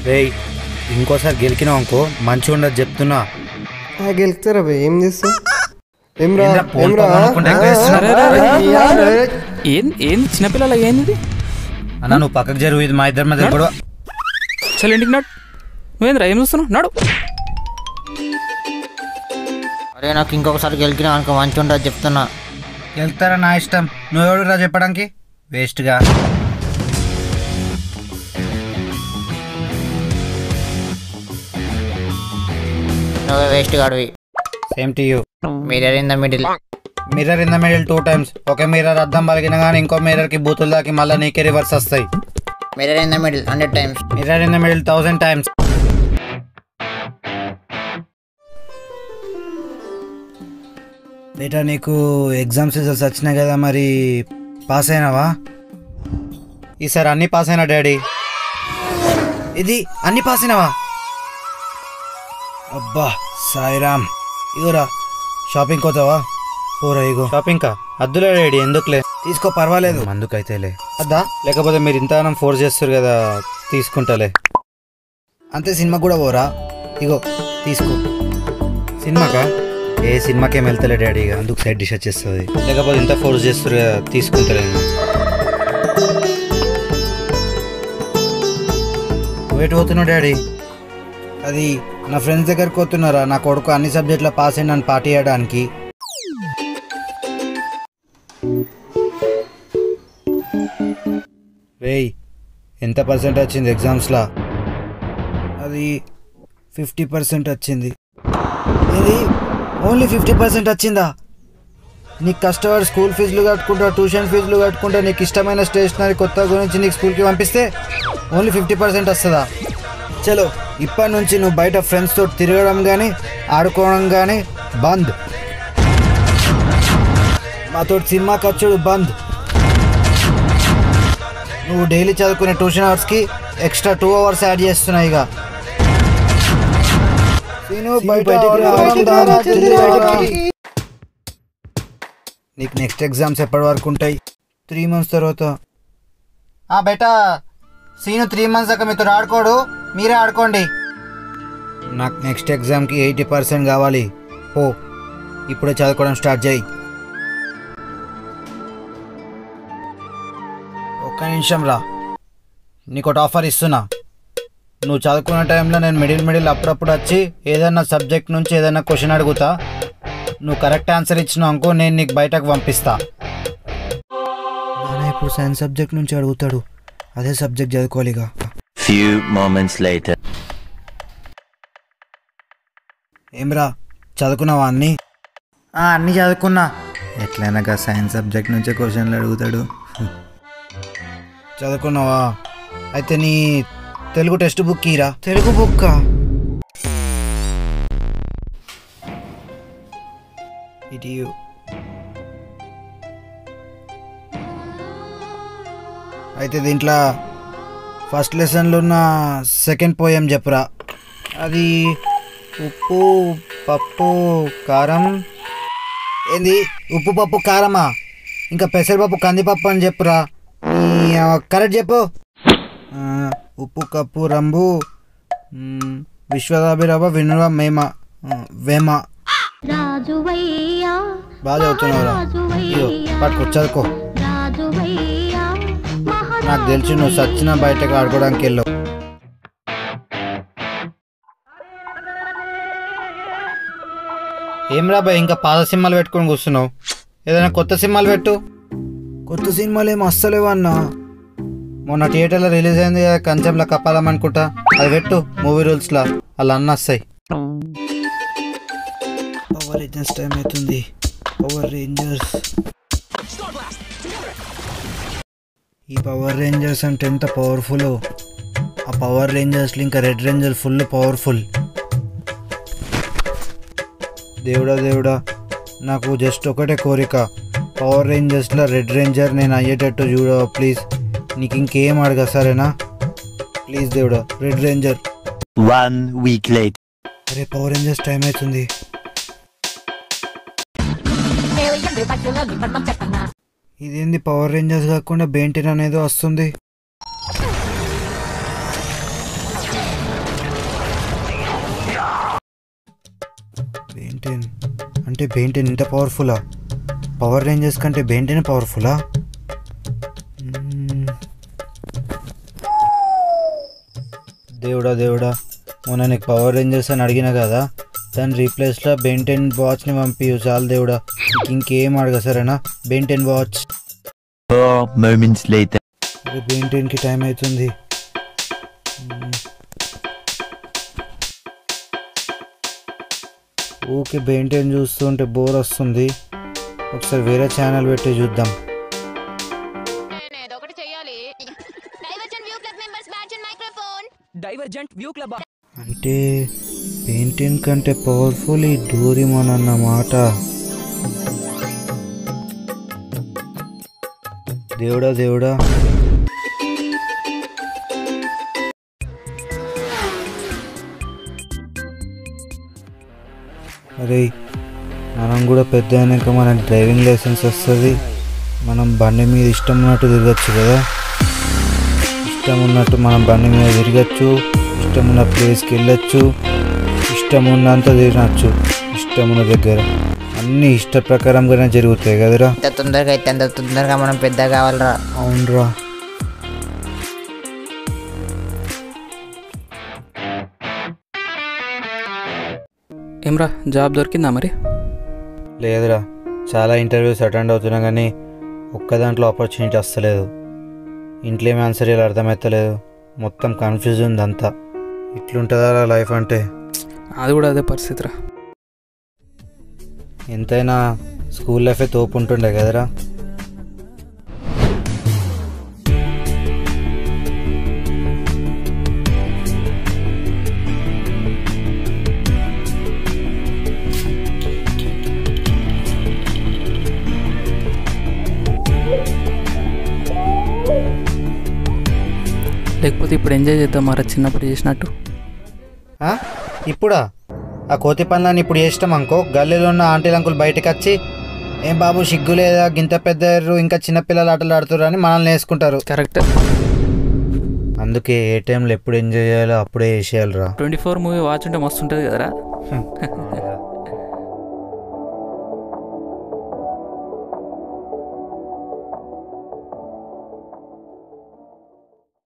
రేయ్ ఇంకోసారి గెలికినావు అనుకో మంచిగా ఉండదు చెప్తున్నా ఆ, గెలుస్తారా భయ్ ఏం చేస్తావు ఏమ్రా ఏంద్రా, పోల్ ఏమ్రా పోల్ అనుకుంటే ఎక్కువ వేస్తున్నావు? అరే, అరే, అరే. యార్, అరే. ఏం ఏంది చిన్నపిల్లల ఏంది ఇది అన్న నువ్వు పక్కకు జరుగు ఇది మా ఇద్దరి మధ్య గొడవ చల్ ఇంటికి నాడు నువ్వేంద్రా ఏం చూస్తున్నావు నాడు అరే నాకు ఇంకొకసారి గెలికినా అనుకో మంచి ఉంటుంది చెప్తున్నా వెళ్తారా నా ఇష్టం నువ్వెవడు రా చెప్పడానికి వేస్ట్గా నువ్వే వేస్ట్ గాడివి same to you mirror in the middle mirror in the middle two times ఒక మిర్రర్ అద్దం పలికిన కానీ ఇంకో మిర్రర్ కి బూతులు దాకి మళ్ళీ నీకే రివర్స్ వస్తాయి mirror in the middle hundred times mirror in the middle thousand times బేటా నీకు ఎగ్జామ్స్ రిజల్ట్స్ వచ్చినాయి కదా మరి పాస్ అయినావా ఈసారి అన్ని పాస్ అయినా డాడీ ఇది అన్ని పాస్ అయినావా అబ్బా సాయిరామ్ ఇగోరా షాపింగ్ పోతావా పోరా ఇగో షాపింగ్ కా అద్దులే డాడీ ఎందుకులే తీసుకో పర్వాలేదు అందుకైతేలే అద్దా లేకపోతే మీరు ఇంతగానం ఫోర్స్ చేస్తారు కదా తీసుకుంటాలే అంతే సినిమా కూడా పోరా ఇగో తీసుకో సినిమాకా ఏ సినిమాకేం వెళ్తలే డాడీ ఇక అందుకు సైడ్ డిష్ వచ్చేస్తుంది లేకపోతే ఇంత ఫోర్స్ చేస్తారు కదా తీసుకుంటలేను వెయిట్ పోతున్నావు డాడీ అది నా ఫ్రెండ్స్ దగ్గరికి పోతున్నారా నా కొడుకు అన్ని సబ్జెక్టులో పాస్ అయ్యి నన్ను పార్టీ చేయడానికి రేయ్ ఎంత పర్సెంట్ వచ్చింది ఎగ్జామ్స్లో అది ఫిఫ్టీ పర్సెంట్ వచ్చింది ఇది ఓన్లీ ఫిఫ్టీ పర్సెంట్ వచ్చిందా నీకు కష్టపడి స్కూల్ ఫీజులు కట్టుకుంటా ట్యూషన్ ఫీజులు కట్టుకుంటా నీకు ఇష్టమైన స్టేషనరీ కొత్త గురించి నీకు స్కూల్కి పంపిస్తే ఓన్లీ ఫిఫ్టీ పర్సెంట్ వస్తుందా చలో ఇప్పటి నుంచి నువ్వు బయట ఫ్రెండ్స్తో తిరగడం కానీ ఆడుకోవడం కానీ బంద్ మాతో సినిమా ఖర్చుడు బంద్ నువ్వు డైలీ చదువుకునే ట్యూషన్ అవర్స్కి ఎక్స్ట్రా టూ అవర్స్ యాడ్ చేస్తున్నాయి ఇక సీను, బయటికి రా, జల్దీ బయటికి. నీకు నెక్స్ట్ ఎగ్జామ్స్ ఎప్పటి వరకు ఉంటాయి త్రీ మంత్స్ తర్వాత బేటా సీను త్రీ మంత్స్ దాకా మీతో ఆడుకోడు మీరే ఆడుకోండి నాకు నెక్స్ట్ ఎగ్జామ్కి ఎయిటీ పర్సెంట్ కావాలి ఓ ఇప్పుడే చదువుకోవడం స్టార్ట్ చేయి ఒక్క నిమిషం రా నీకు ఒక ఆఫర్ ఇస్తున్నా నువ్వు చదువుకునే టైంలో నేను మిడిల్ మిడిల్ అప్పుడప్పుడు వచ్చి ఏదైనా సబ్జెక్ట్ నుంచి ఏదైనా క్వశ్చన్ అడుగుతా నువ్వు కరెక్ట్ ఆన్సర్ ఇచ్చినావు అనుకో నేను నీకు బయటకు పంపిస్తా నాన్న ఇప్పుడు సైన్స్ సబ్జెక్ట్ నుంచి అడుగుతాడు అదే సబ్జెక్ట్ చదువుకోవాలిగా Few moments later. ఏమ్రా చదువుకున్నావా అన్ని అన్నీ చదువుకున్నా ఎట్లయినా సైన్స్ సబ్జెక్ట్ నుంచే క్వశ్చన్లు అడుగుతాడు చదువుకున్నావా అయితే నీ తెలుగు టెక్స్ట్ బుక్ ఇరా తెలుగు బుక్ ఇటు ఇవ్వు. అయితే దీంట్లో ఫస్ట్ లెసన్లో ఉన్న సెకండ్ పోయం చెప్పురా అది ఉప్పు పప్పు కారం ఏంది ఉప్పు పప్పు కారమా ఇంకా పెసరపప్పు కందిపప్పు అని చెప్పురా ఈ, ఆ, కరెక్ట్ చెప్పు ఆ, ఉప్పు కప్పు రంబు మ్, విశ్వదాభిరావ వినువ మేమ ఆ, వేమ రాజువయ్యా బాగా చదువుతున్నావురా ఇగో పట్టుకో చదువుకో రాజువయ్యా నాకు తెలిసి నువ్వు సచ్చిన బయటకు ఆడుకోవడానికి వెళ్ళావు ఏం రాబాయ్ ఇంకా పాత సినిమాలు పెట్టుకొని కూర్చున్నావు ఏదైనా కొత్త సినిమాలు పెట్టు కొత్త సినిమాలు ఏం వస్తలేవు అన్న మొన్న థియేటర్లో రిలీజ్ అయింది కదా కంచెంలో కప్పాలం అనుకుంటా అది పెట్టు మూవీ రూల్స్లో అలా అన్న వస్తాయి పవర్ రేంజర్స్ టైం అవుతుంది పవర్ రేంజర్స్ ఈ పవర్ రేంజర్స్ అంటే ఎంత పవర్ఫుల్ ఆ పవర్ రేంజర్స్లో ఇంకా రెడ్ రేంజర్ ఫుల్ పవర్ఫుల్ దేవుడా దేవుడా నాకు జస్ట్ ఒకటే కోరిక పవర్ రేంజర్స్లో రెడ్ రేంజర్ నేను అయ్యేటట్టు చూడవా ప్లీజ్ నీకు ఇంకేం అడగా సరేనా ప్లీజ్ దేవుడా red ranger One week later. అరే పవర్ రేంజర్స్ టైం అవుతుంది ఇదేంది పవర్ రేంజర్స్ కాకుండా బెంటిన్ అనేది వస్తుంది బెయింటెన్ అంటే బెయింటెన్ ఇంత పవర్ఫుల్లా పవర్ రేంజర్స్ కంటే బెయింటెన్ పవర్ఫుల్లా మ్మ్. దేవుడా దేవుడా మొన్న నీకు పవర్ రేంజర్స్ అని అడిగిన కదా దాని రీప్లేస్లో బెయింటెన్ వాచ్ని పంపి చాలు దేవుడా నీకు ఇంకేం అడగ సరేనా బెయింటెన్ వాచ్ Four moments later. అరే బెయింటెన్కి టైం అవుతుంది మ్మ్. ఊకే బెయింటెన్ చూస్తుంటే బోర్ వస్తుంది ఒకసారి వేరే ఛానల్ పెట్టి చూద్దాం ఏదో ఒకటి చెయ్యాలి divergent view club members batch microphone divergent view club అంటే పెయింటింగ్ కంటే పవర్ఫుల్ ఈ డోరిమోన్ అన్నమాట దేవుడా దేవుడా అరే మనం కూడా పెద్ద అయినాక మనకి డ్రైవింగ్ లైసెన్స్ వస్తుంది మనం బండి మీద ఇష్టం ఉన్నట్టు తిరగచ్చు కదా ఇష్టం ఉన్నట్టు మనం బండి మీద తిరగచ్చు ఇష్టం ఉన్న ప్లేస్కి వెళ్ళొచ్చు ఇష్టం ఉన్నంత తినచ్చు ఇష్టం ఉన్న దగ్గర అన్నీ ఇష్ట ప్రకారంగానే జరుగుతాయి కదరా ఎంత తొందరగా అయితే అంత తొందరగా మనం పెద్ద కావాలరా అవునరా ఏమ్రా జాబ్ దొరికిందా మరి లేదురా చాలా ఇంటర్వ్యూస్ అటెండ్ అవుతున్నా కానీ ఒక్క దాంట్లో ఆపర్చునిటీ వస్తలేదు ఇంట్లో ఏమి ఆన్సర్ చేయాలో అర్థమవుతలేదు మొత్తం కన్ఫ్యూజ్ ఉంది అంతా ఇట్లుంటుందా లైఫ్ అంటే అది కూడా అదే పరిస్థితి రా ఎంతైనా స్కూల్ లైఫే తోపు ఉంటుండే కదరా లేకపోతే ఇప్పుడు ఎంజాయ్ చేద్దాం మరా చిన్నప్పుడు చేసినట్టు ఆ? ఇప్పుడా ఆ కోతి పనులని ఇప్పుడు చేసినాం అనుకో గల్లీలో ఉన్న ఆంటీలు అంకుల్ బయటకు వచ్చి ఏం బాబు సిగ్గు లేదా గింత పెద్ద ఇంకా చిన్నపిల్లలు ఆటలు ఆడుతున్నారు అని మనల్ని వేసుకుంటారు కరెక్ట్ అందుకే ఏ టైంలో ఎప్పుడు ఎంజాయ్ చేయాలో అప్పుడే చేసేయాలిరా ట్వంటీ ఫోర్ మూవీ వాచ్ ఉంటే మస్తు ఉంటుంది కదరా